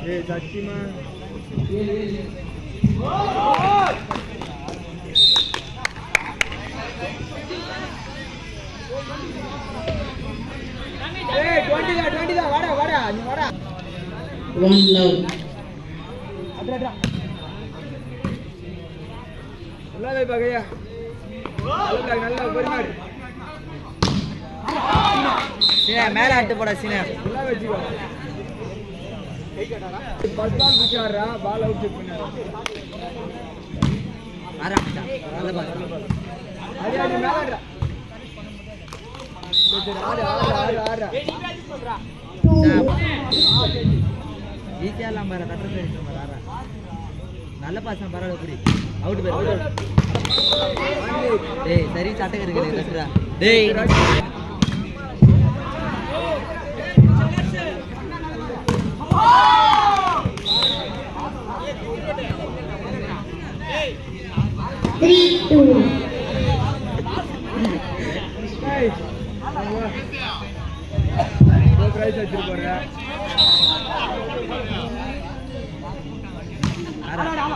ஏய் சத்தியமா ஏய் 20 தான் 20 தான் வாடா வாடா நீ வாடா One love. அட்ரா அட்ரா நல்லா வை பகையா நல்லா நல்லா பொறுமாடு சீனே மேல ஆட்டு போடா சீனே நல்லா வச்சுக்கோ ஃபர்ஸ்ட் பால் பிடிச்சாடுறா பால் அவுட் செக் பண்ணாரு ஆரம்பிச்சா நல்ல பாஸ் அடி அடி மேல ஆடுறா சரி, சரி, ஆடு ஆடு ஆடு ஆடுறா ஈஸியா இல்லாம பாரு தட்டு போயிட்டு பாரு ஆறா நல்ல பாஸ் தான் பரவாயில்ல குடி அவுட் போயிரு டேய் சரி சட்டை இருக்கு தட்டுறா டேய் Three, two. ஏய் ஓ பிரைஸ் வச்சிட்டு போறேன் ஆறா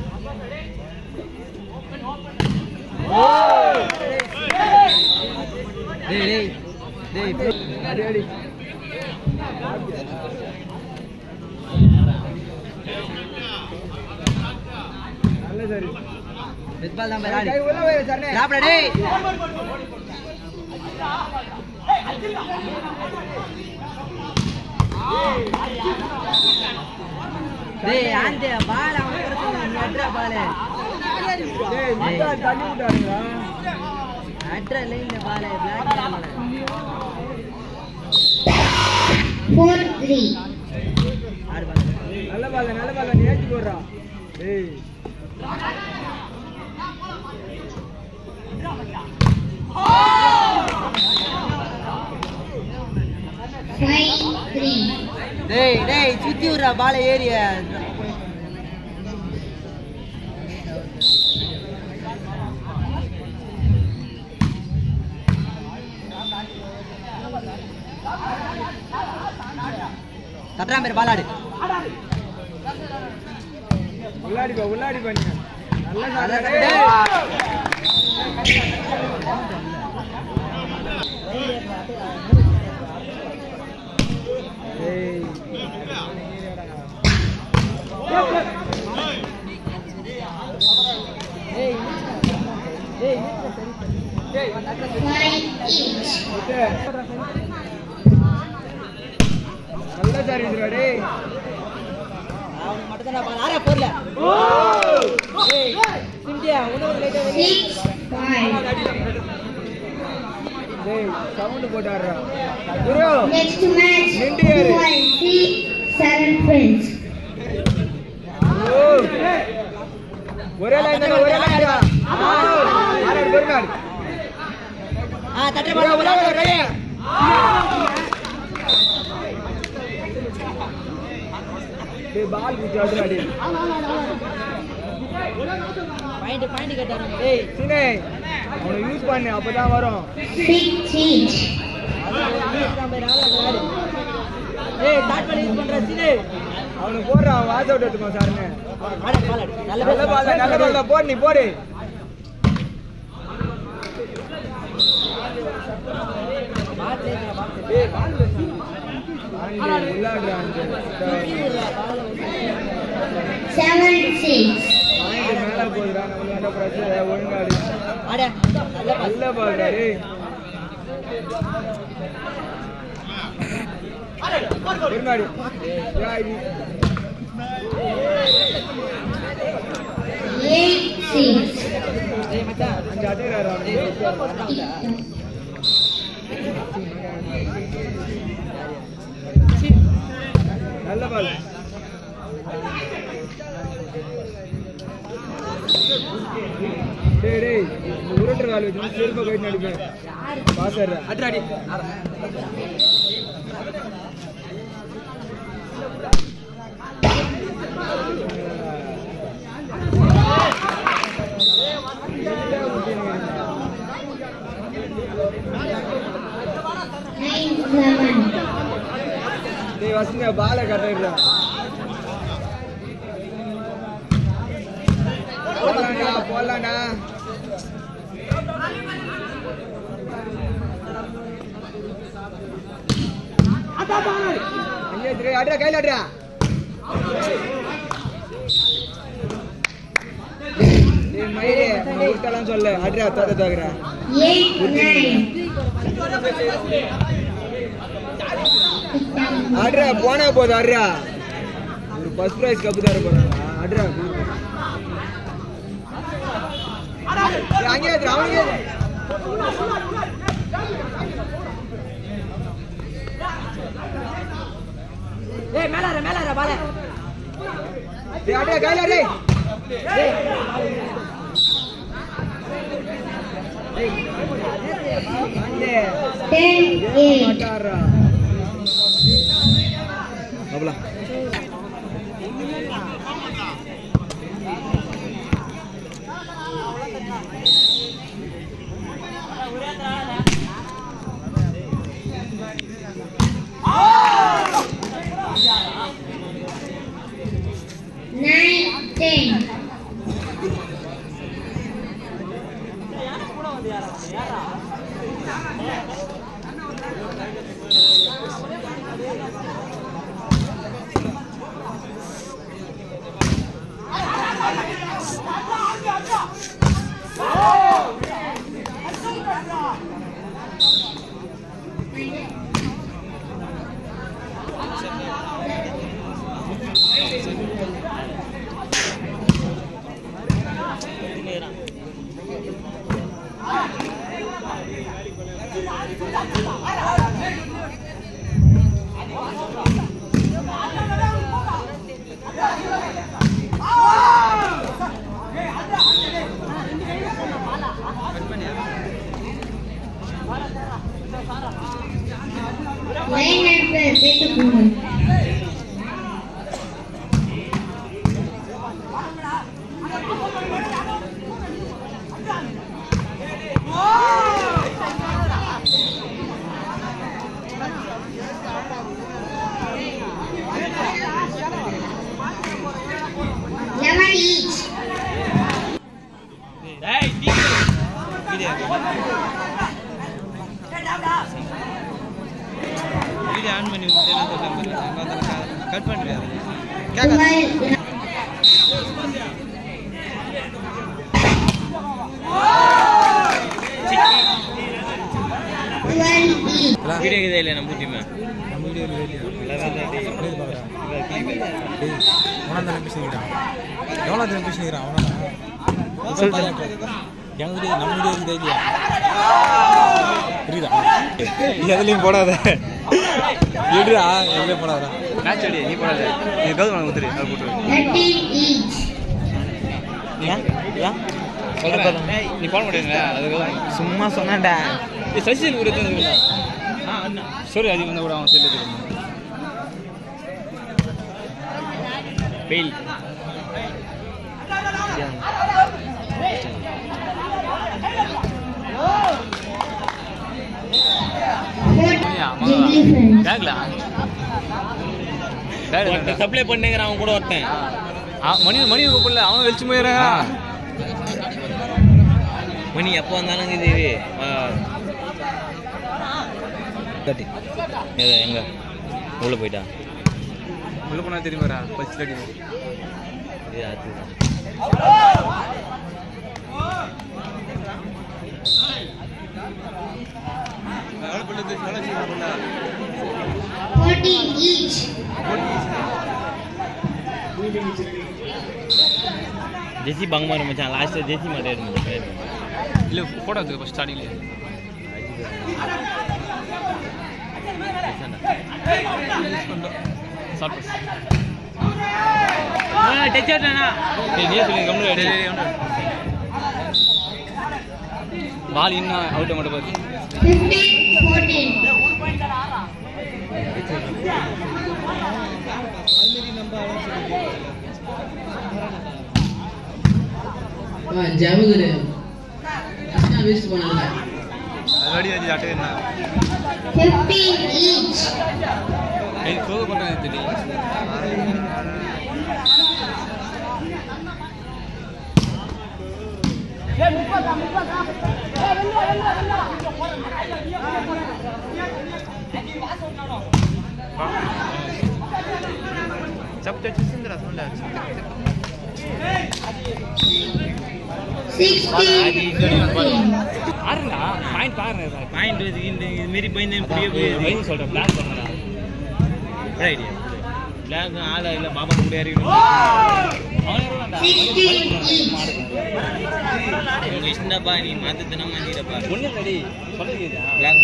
டேய் டேய் டேய் அடி அடி நல்ல சரி பெட் பால் தான் பாரு ஆடு கை உள்ள வை சரணே ராப்டா டேய் டேய் ஆண்டே பால் அவன் பிரச்சனை நீ அட்ரா பால் டேய் மத்தா தள்ளி விட்டாருங்களா அட்ரா லைன்ல ball block ball Four, three. ஆடு பால் நல்ல பால் நல்ல பால் நீ ஏத்தி போடுறா டேய் Five, three. டேய் டேய் சுத்தி விடுறா பால் ஏறிய தட்டுறா பேர் பால் ஆடு உள்ளாடி போ உள்ளாடி பண்ணு நல்ல நல்ல சாதனை. டேய். டேய் டேய் டேய் Five, each. விட்டு. நல்ல சாரி இதுடா டேய் அவனுக்கு மட்டும் தான் பால் ஆறா போர்ல டேய் சிம்பியா உனக்கு லைட்டா வெளிய Six, five. டேய் சவுண்ட் போட்டாடுறா குரு Next match, India. two and three, seven friends. ஓ. ஒரே லைன் தானே ஒரே லைன் தான் ஆறாடு பொறுமாடு ஆ தட்டுற உள்ள பால் உள்ள உள்ள ரெடி டேய் பால் குச்சி அதுடா டேய் பாயிண்ட் பாயிண்ட் கேட்டாரு டேய் சினே அவனை யூஸ் பண்ணு அப்பதான் வரும் Six each. ஏய் ஸ்டார்ட் பண்ணி யூஸ் பண்ற சீனே அவனுக்கு போடுறான் அவன் வாஸ் அவுட் எடுத்துக்கோ சார்னு ஆட பால் ஆடு நல்ல நல்ல பால் தான், நல்ல பால் தான். போடு நீ போடு பால் லேட்டா பால் டேய் பால் ஆண்டி உள்ளாடுறான் Seven, six. பாயிண்ட் மேல போகுதுடா நம்மளாண்ட பிரச்சனை ஒழுங்காடு ஆட நல்ல பால் நல்ல பால்டா டேய் பொறுமாடி யா இது Eight, six. டேய் மச்சான் அஞ்சு அடையிறாரு டேய் அவனுக்கு சூப்பர் போட்டான்டா நல்ல பால் டேய் டேய் இந்த உருட்டுற கால் வச்சு செருப்பை கட்டி நடிப்பேன் பாசர் அட்ராடி Nine, seven. டேய் வசந்த பாலை கட்டிடுறா போடலாம்டா போடலாம்டா ஐயா திரு அட்ரா கையில் அட்ரா ஏய் மயிரே உன்னை விட்டாலாம் சொல்லு அட்ரா தோத்த தோக்குறேன் eight nine. அட்ரா போனா போதும் அட்ரா ஒரு ஃபர்ஸ்ட் பிரைஸ் கப்பு தர போறாங்க அட்ரா அங்கே ஏத்துறா, அவனுக்கு ஏத்துறா. ஏய் மேலார மேலார பால டேய், அட்ரா கையில் அட்ரா அண்டே Ten eight. மாட்டாரா அவ்வளோ Nine ten. Line number சேர்த்துக்கோங்க Lemon each. வீடியோ ஆன் பண்ணி கட் பண்ணுறியா Twelve. Twelve each. வீடியோ இதே இல்லை நம்ம டீம் அவனா பேசிக்கிறான் எவ்வளோ தினம் பேசிக்கிறான் அவனா எங்க வீடியோ நம்ம வீடியோ இருக்குது இல்லையா புரியுதா எதுலையும் போடாத எடுறா எதுலையும் போடாதா மேட்ச் அடி நீ போடாத நீ கௌதம் கொடுத்துரு அது போட்டு Thirteen each. ஏன் ஏன் சொல்கிறேன் நீ போட முடியுங்க அது சும்மா சொன்னான்டா சசியல் கூட சரி அது வந்து கூட அவன் செல்லு பெயில் Different. சப்ளை பண்ணுங்கிறான் அவன் கூட ஒருத்தன் மணி மணி கூப்பிடல அவன் வெளிச்சு போயிடுறான் மணி எப்போ வந்தாலும் இது இது கட்டி எங்க உள்ள போயிட்டா உள்ள போனா தெரியுமாடா பச்சு கட்டி இது அது Fourteen each. ஜெசி பங்கமாரு மச்சான் லாஸ்ட் ஜெசி மாட்டேன் மச்சான் இல்லை போட்டோ எடுத்து ஃபஸ்ட் ஸ்டார்டிங்ல ஷார்ட் பஸ் டச் அவுட்னா டேய் நீயே சொல்லி கம்முனு பால் இன்னும் அவுட் மட்டும் பாரு Fifteen fourteen. ஜவகுரு வேஸ்ட் பண்ணல அடி அடி அட்டை என்ன Fifteen each. ஏய் சோக பண்ணுறது தெரியும் சப்த வச்சுருந்துடா சொல்ல Sixteen fifteen. பாருங்கடா பாயிண்ட் பாருங்க பாயிண்ட் இந்த இது மாரி பயந்து புரிய புரிய சொல்கிறேன் பிளான் பண்ணடா ஐடியா பிளான் ஆளா இல்லை மாமா கூட இறக்கணும் Sixteen each. விஷ்ணப்பா நீ மாத்தத்தனம் மாத்திடப்பா ஒண்ணு இல்லடி சொல்லுங்க பிளான்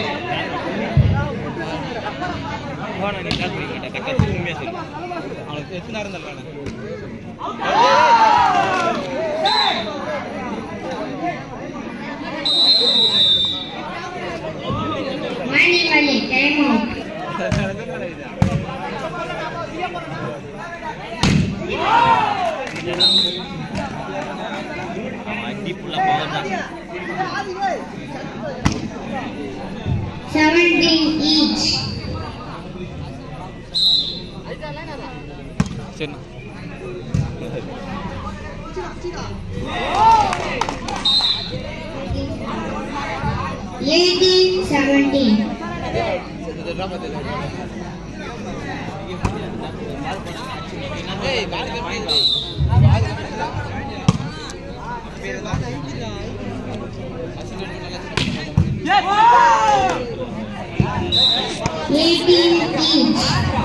பண்ண நீ பிளான் பண்ணி மாட்டேன் கரெக்டாக உண்மையாக சொல்லு அவனுக்கு எத்தனை நேரம் தான் Money, money, time out. அடிப்புள்ள பவர் தான் Seventeen each. சரி Eighteen seventeen. Eighteen each.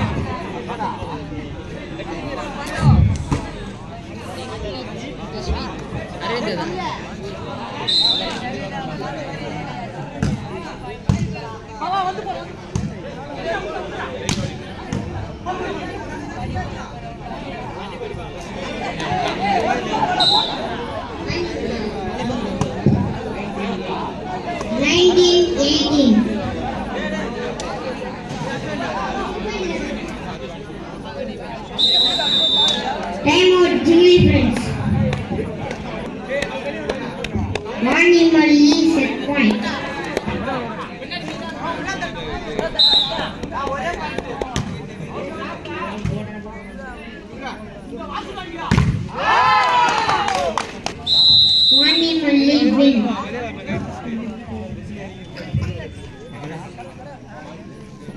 Nineteen eighteen. Time out, Jimmy friends. Money, money, set point. Money, money, win.